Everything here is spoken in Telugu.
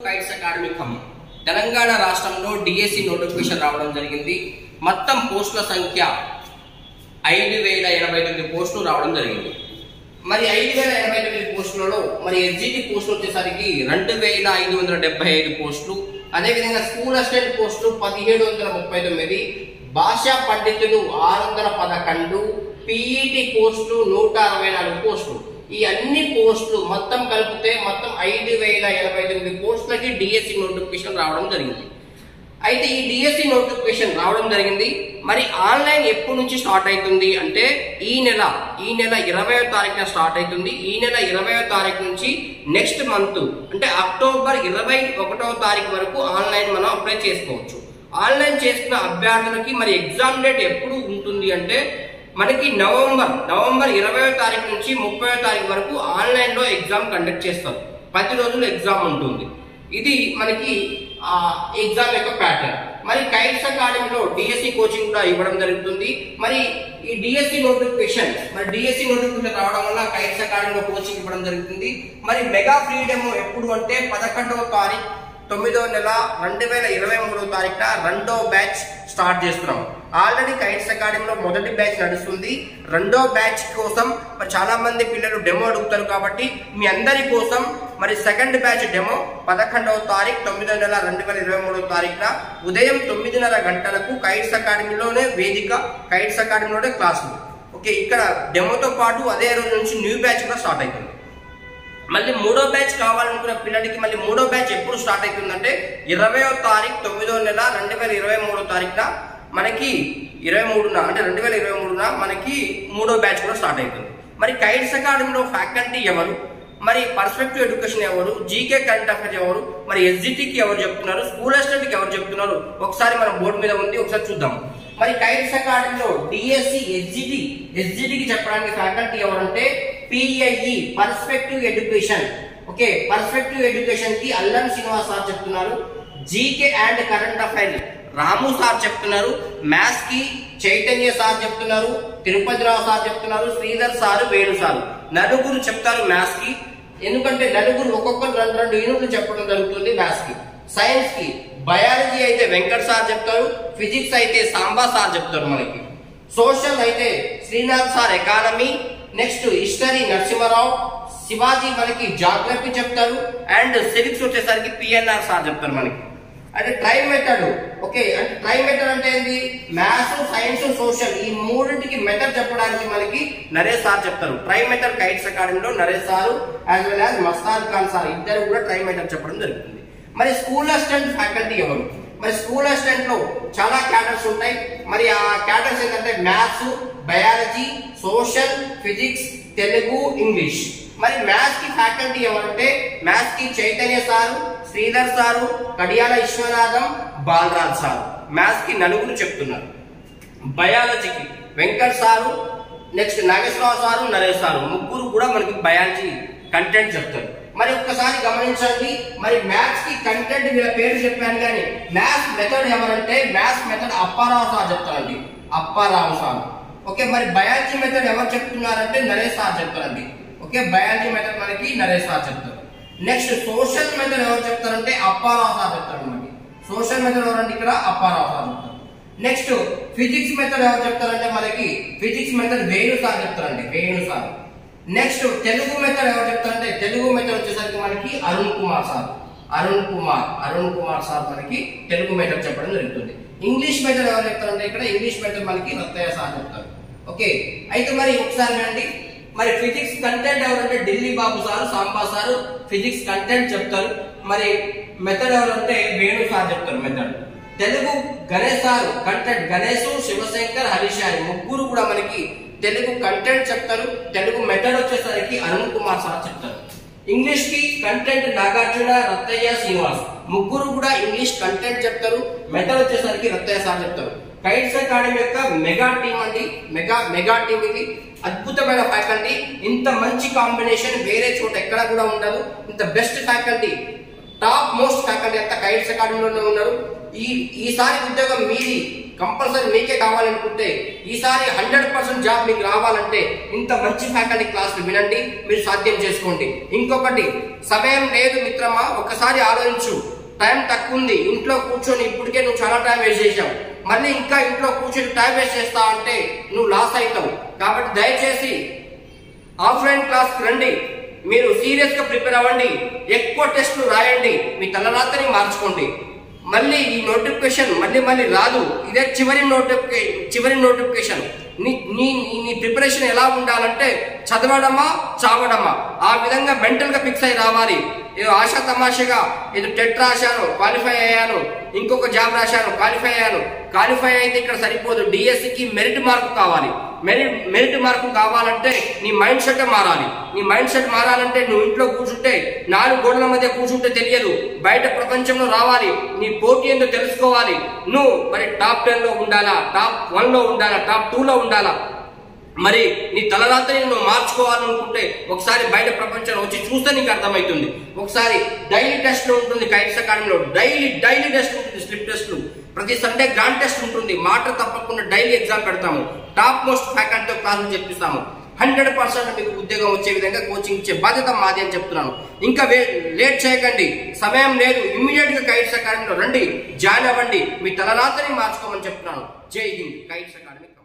కైట్స్ అకాడమీ ఖమ్మం తెలంగాణ రాష్ట్రంలో డిఎస్సి నోటిఫికేషన్ రావడం జరిగింది మొత్తం పోస్టుల సంఖ్య ఐదు వేల ఎనభై తొమ్మిది పోస్టులు రావడం జరిగింది మరి ఐదు వేల ఎనభై తొమ్మిది పోస్టులలో మరి ఎస్జిటి పోస్టులు వచ్చేసరికి రెండు వేల ఐదు వందల డెబ్బై ఐదు పోస్టులు అదేవిధంగా స్కూల్ అసిస్టెంట్ పోస్టులు పదిహేడు వందల ముప్పై తొమ్మిది భాషా పండితులు ఆరు వందల పదకొండు పిఈటి పోస్టులు నూట అరవై నాలుగు పోస్టులు ఈ అన్ని పోస్టులు మొత్తం కలిపితే మొత్తం ఐదు వేల ఎనభై తొమ్మిది పోస్టులకి డిఎస్సి నోటిఫికేషన్ రావడం జరిగింది అయితే ఈ డిఎస్సి నోటిఫికేషన్ రావడం జరిగింది మరి ఆన్లైన్ ఎప్పటి నుంచి స్టార్ట్ అవుతుంది అంటే ఈ నెల ఈ నెల ఇరవయో తారీఖున స్టార్ట్ అవుతుంది ఈ నెల ఇరవయో తారీఖు నుంచి నెక్స్ట్ మంత్ అంటే అక్టోబర్ ఇరవై ఒకటో తారీఖు వరకు ఆన్లైన్ మనం అప్లై చేసుకోవచ్చు ఆన్లైన్ చేసుకున్న అభ్యర్థులకి మరి ఎగ్జామ్ డేట్ ఎప్పుడు ఉంటుంది అంటే మనకి నవంబర్ నవంబర్ ఇరవయో తారీఖు నుంచి ముప్పై తారీఖు వరకు ఆన్లైన్ లో ఎగ్జామ్ కండక్ట్ చేస్తారు పది రోజులు ఎగ్జామ్ ఉంటుంది ఇది మనకి ఆ ఎగ్జామ్ యొక్క ప్యాటర్న్ మరి కైట్స్ అకాడమీలో డిఎస్సి కోచింగ్ కూడా ఇవ్వడం జరుగుతుంది మరి ఈ డిఎస్సి నోటిఫికేషన్ మరి డిఎస్సి నోటిఫికేషన్ రావడం వల్ల కైట్స్ అకాడమీలో కోచింగ్ ఇవ్వడం జరుగుతుంది మరి మెగా ఫ్రీ డెమో ఎప్పుడు అంటే పదకొండవ తారీఖు తొమ్మిదవ నెల రెండు వేల ఇరవై మూడవ తారీఖున రెండో బ్యాచ్ స్టార్ట్ చేస్తున్నాం ఆల్రెడీ కైట్స్ అకాడమీలో మొదటి బ్యాచ్ నడుస్తుంది రెండో బ్యాచ్ కోసం మరి చాలా మంది పిల్లలు డెమో అడుగుతారు కాబట్టి మీ అందరి కోసం మరి సెకండ్ బ్యాచ్ డెమో పదకొండవ తారీఖు తొమ్మిదవ నెల రెండు వేల ఇరవై మూడవ తారీఖున ఉదయం తొమ్మిదిన్నర గంటలకు కైట్స్ అకాడమీలోనే వేదిక కైట్స్ అకాడమీలోనే క్లాసులు ఓకే ఇక్కడ డెమోతో పాటు అదే రోజు నుంచి న్యూ బ్యాచ్ కూడా స్టార్ట్ అవుతుంది మళ్ళీ మూడో బ్యాచ్ కావాలనుకున్న పిల్లలకి మళ్ళీ మూడో బ్యాచ్ ఎప్పుడు స్టార్ట్ అవుతుందంటే ఇరవయో తారీఖు తొమ్మిదో నెల రెండు వేల ఇరవై మూడో తారీఖున మనకి ఇరవై మూడున అంటే రెండు వేల ఇరవై మూడున మనకి మూడో బ్యాచ్ కూడా స్టార్ట్ అవుతుంది మరి కైట్స్ అకాడమీలో ఫ్యాకల్టీ ఎవరు మరి పర్స్పెక్టివ్ ఎడ్యుకేషన్ ఎవరు జీకే కరెంట్ అఫైర్స్ ఎవరు మరి ఎస్జిటికి ఎవరు చెప్తున్నారు స్కూల్ అసిస్టెంట్కి ఎవరు చెప్తున్నారు ఒకసారి మన బోర్డు మీద ఉంది ఒకసారి చూద్దాం మరి కైట్స్ అకాడమీలో డిఎస్సి ఎస్జిటి ఎస్జిటికి చెప్పడానికి ఫ్యాకల్టీ ఎవరంటే PIE perspective education okay perspective education కి అల్లం శ్రీనివాస్ సార్ చెప్తున్నారు GK and current affair Ramu sir చెప్తున్నారు మ్యాథ్స్ కి చైతన్య సార్ చెప్తున్నారు తిరుపతి రావు సార్ చెప్తున్నారు శ్రీధర్ సార్ వేణు సార్ నలుగురు చెప్తారు మ్యాథ్స్ కి ఎందుకంటే నలుగురు ఒక్కొక్కరు రెండు రెండు యూనిట్లు చెప్పడం జరుగుతుంది మ్యాథ్స్ కి సైన్స్ కి బయాలజీ అయితే వెంకట్ సార్ చెప్తారు ఫిజిక్స్ అయితే సాంబా సార్ చెప్తారు మనకి సోషల్ అయితే Srinath sir economy next history Narasimha Rao Shivaji మనకి జాగ్రఫీ చెప్తారు అండ్ సివిక్స్ వచ్చేసరికి పిఎన్ఆర్ సార్ చెప్తారు మనకి అంటే ట్రై మెథడ్ ఓకే అంటే ట్రై మెథడ్ అంటే ఏంది మ్యాథ్స్ సైన్స్ సోషల్ ఈ మూడింటికి మెథడ్ చెప్పడానికి మనకి నరేష్ సార్ చెప్తారు ట్రై మెథడ్ కైట్స్ అకాడమీలో Naresh sir as well as Mastan Khan sir ఇద్దరు కూడా ట్రై మెథడ్ చెప్పడం జరుగుతుంది మరి స్కూల్ అసిస్టెంట్ ఫ్యాకల్టీ ఎవరు మరి స్కూల్ అసిస్టెంట్ లో చాలా క్యాడర్స్ ఉంటాయి మరి ఆ క్యాడర్స్ ఏంటంటే maths biology social physics Telugu English మరి మ్యాథ్స్ కి ఫ్యాకల్టీ ఎవరంటే మ్యాథ్స్ కి Chaitanya sir Sridhar sir Kadiyala Viswanatham Balaraj sir maths కి నలుగురు చెప్తున్నారు బయాలజీకి Venkat sir next Nageswara Rao sir Naresh sir ముగ్గురు కూడా మనకి బయాలజీ కంటెంట్ చెప్తారు మరి ఒక్కసారి గమనించండి మరి మ్యాథ్స్ కి కంటెంట్ వీళ్ళ పేరు చెప్పాను కానీ మ్యాథ్స్ మెథడ్ ఎవరంటే మ్యాథ్స్ మెథడ్ అప్పారావు సార్ చెప్తారండి అప్పారావు సార్ ఓకే మరి బయాలజీ మెథడ్ ఎవరు చెప్తున్నారంటే నరేష్ సార్ చెప్తారండి ఓకే బయాలజీ మెథడ్ మనకి నరేష్ సార్ చెప్తారు నెక్స్ట్ సోషల్ మెథడ్ ఎవరు చెప్తారంటే అప్పారావు సార్ చెప్తారు మనకి సోషల్ మెథడ్ ఎవరంటే ఇక్కడ అప్పారావు సార్ చెప్తారు నెక్స్ట్ ఫిజిక్స్ మెథడ్ ఎవరు చెప్తారంటే మనకి ఫిజిక్స్ మెథడ్ వేణు సార్ చెప్తారండి Venu sir next Telugu method ఎవరు చెప్తారంటే తెలుగు మెథడ్ వచ్చేసరికి మనకి అరుణ్ కుమార్ సార్ అరుణ్ కుమార్ అరుణ్ కుమార్ సార్ మనకి తెలుగు మెథడ్ చెప్పడం జరుగుతుంది ఇంగ్లీష్ మెథడ్ ఎవరు చెప్తారంటే ఇక్కడ ఇంగ్లీష్ మెథడ్ మనకి రత్తయ్య సార్ చెప్తారు ఓకే అయితే మరి ఒకసారి వినండి మరి ఫిజిక్స్ కంటెంట్ ఎవరంటే Delhi Babu sir Samba sir physics content చెప్తారు మరి మెథడ్ ఎవరంటే వేణు సార్ చెప్తారు method Telugu Ganesh sir content Ganesh Sivashankar Harish అని ముగ్గురు కూడా మనకి తెలుగు కంటెంట్ చెప్తారు తెలుగు మెథడ్ వచ్చేసరికి అరుణ్ కుమార్ సార్ చెప్తారు ఇంగ్లీష్ కి కంటెంట్ నాగార్జున రత్తయ్య శ్రీనివాస్ ముగ్గురు కూడా ఇంగ్లీష్ కంటెంట్ చెప్తారు మెథడ్ వచ్చేసరికి రత్తయ్య సార్ చెప్తారు కైట్స్ అకాడమీ యొక్క మెగా టీం అండి మెగా మెగా టీం ఇది అద్భుతమైన ఫ్యాకల్టీ ఇంత మంచి కాంబినేషన్ వేరే చోట ఎక్కడ కూడా ఉండదు ఇంత best faculty top most faculty అంతా కైట్స్ అకాడమీలోనే ఉన్నారు ఈ ఈసారి ఉద్యోగం మీది కంపల్సరీ మీకే కావాలనుకుంటే ఈసారి హండ్రెడ్ పర్సెంట్ జాబ్ మీకు రావాలంటే ఇంత మంచి ఫ్యాకల్టీ క్లాసులు వినండి మీరు సాధ్యం చేసుకోండి ఇంకొకటి సమయం లేదు మిత్రమా ఒకసారి ఆలోచించు టైం తక్కువ ఉంది ఇంట్లో కూర్చొని ఇప్పటికే నువ్వు చాలా టైం వేస్ట్ చేసావు మళ్ళీ ఇంకా ఇంట్లో కూర్చొని టైం వేస్ట్ చేస్తావు అంటే నువ్వు లాస్ అవుతావు కాబట్టి దయచేసి ఆఫ్లైన్ క్లాస్ రండి మీరు సీరియస్ గా ప్రిపేర్ అవ్వండి ఎక్కువ టెస్టులు రాయండి మీ తలరాతని మార్చుకోండి మళ్ళీ ఈ నోటిఫికేషన్ మళ్ళీ మళ్ళీ రాదు ఇదే చివరి నోటిఫికేషన్ చివరి నోటిఫికేషన్ నీ నీ నీ- నీ ప్రిపరేషన్ ఎలా ఉండాలంటే చదవడమా చావడమా ఆ విధంగా మెంటల్ గా ఫిక్స్ అయి రావాలి ఏదో ఆశా తమాషగా ఏదో టెట్ రాశాను క్వాలిఫై అయ్యాను ఇంకొక జాబ్ రాశాను క్వాలిఫై అయ్యాను క్వాలిఫై అయితే ఇక్కడ సరిపోదు డిఎస్సి కి మెరిట్ మార్కు కావాలి మెరిట్ మెరిట్ మార్కు కావాలంటే నీ మైండ్ సెట్ మారాలి నీ మైండ్ సెట్ మారాలంటే నువ్వు ఇంట్లో కూర్చుంటే నాలుగు గోడల మధ్య కూర్చుంటే తెలియదు బయట ప్రపంచంలో రావాలి నీ పోటీ ఏందో తెలుసుకోవాలి నువ్వు మరి టాప్ టెన్ లో ఉండాలా టాప్ వన్ లో ఉండాలా టాప్ టూ లో ఉండాలా మరి నీ తలరాత్రి నువ్వు మార్చుకోవాలనుకుంటే ఒకసారి బయట ప్రపంచంలో వచ్చి చూస్తే నీకు అర్థమవుతుంది ఒకసారి డైలీ టెస్ట్ ఉంటుంది కైట్స్ అకాడమీలో డైలీ డైలీ టెస్ట్ ఉంటుంది స్లిప్ టెస్ట్లు ప్రతి సండే గ్రాండ్ టెస్ట్ ఉంటుంది మాట తప్పకుండా డైలీ ఎగ్జామ్ పెడతాము టాప్ మోస్ట్ ఫ్యాకల్టీతో క్లాసులు చెప్పిస్తాము హండ్రెడ్ పర్సెంట్ మీకు ఉద్యోగం వచ్చే విధంగా కోచింగ్ ఇచ్చే బాధ్యత మాది అని చెప్తున్నాను ఇంకా వే- లేట్ చేయకండి సమయం లేదు ఇమ్మీడియట్ గా కైట్స్ అకాడమీలో రండి జాయిన్ అవ్వండి మీ తలరాత్రిని మార్చుకోమని చెప్తున్నాను జై హింద్ కైట్స్ అకాడమీ